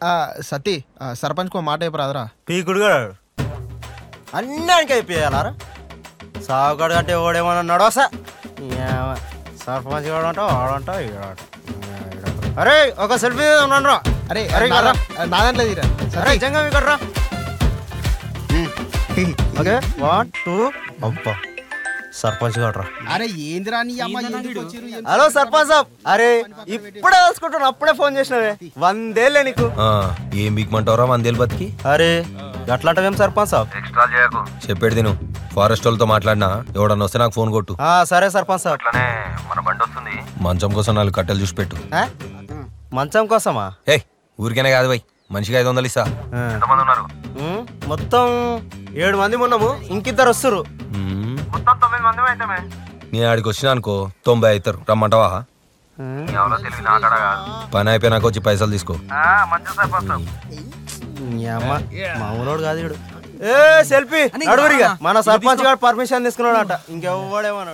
ఆ, సతీ ఆ, సర్పంచ్కి ఒక మాట చెప్పరాదరా పీకుడు గాడు అన్నానికి అయిపోయాలారా సాగుగాడు అంటే ఓడేమన్నా నడవసా సర్పంచ్ గాడు అంటావు ఆడంట ఈడంట. అరే ఒక సెల్ఫీ ఉన్నాను అరే అరే, నా- రా. నా దాంట్లో తీరా అరే జంగా ఇక్కడ రా ఓకే వన్ టూ అబ్బా సర్పంచ్ గారు రా అరే ఏందిరా నీ అమ్మ ఎందుకు వచ్చిర్రు? ఎందుకు హలో సర్పంచ్ సాబ్ అరే ఇప్పుడే తెలుసుకుంటున్నా అప్పుడే ఫోన్ చేసినవే వందేళ్ళే నీకు ఆ, ఏం బిగ్మంటావురా వందేలు బతికి అరే అట్లాంటివేం సర్పంచ్ సాబ్ చెప్పేది తిను ఫారెస్ట్ వాళ్ళతో మాట్లాడినా ఎవడన్నా వస్తే నాకు ఫోన్ కొట్టు ఆ, సరే సర్పంచ్ సాబ్ మంచం కోసం నాలుగు కట్టెలు చూసి పెట్టు ఆ? మంచం కోసమా ఏ ఊరికేనే కాదు బై మనిషికి ఐదు వందలు ఇస్తా ఆ. ఉమ్, మొత్తం ఏడు మంది ఉన్నాము ఇంకిద్దరు వస్తురు మ్మ్. నేను ఆడికి వచ్చినా అనుకో తొంభై అవుతారు రమ్మంటావా పని అయిపోయినాక వచ్చి పైసలు తీసుకో ఈ అమ్మ మామూలోడు కాదు ఈడు. ఏ సెల్ఫీ అడుగురిగా మన సర్పంచ్ గారు పర్మిషన్ తీసుకున్నాడట ఇంకెవ్వడేమన్నాడు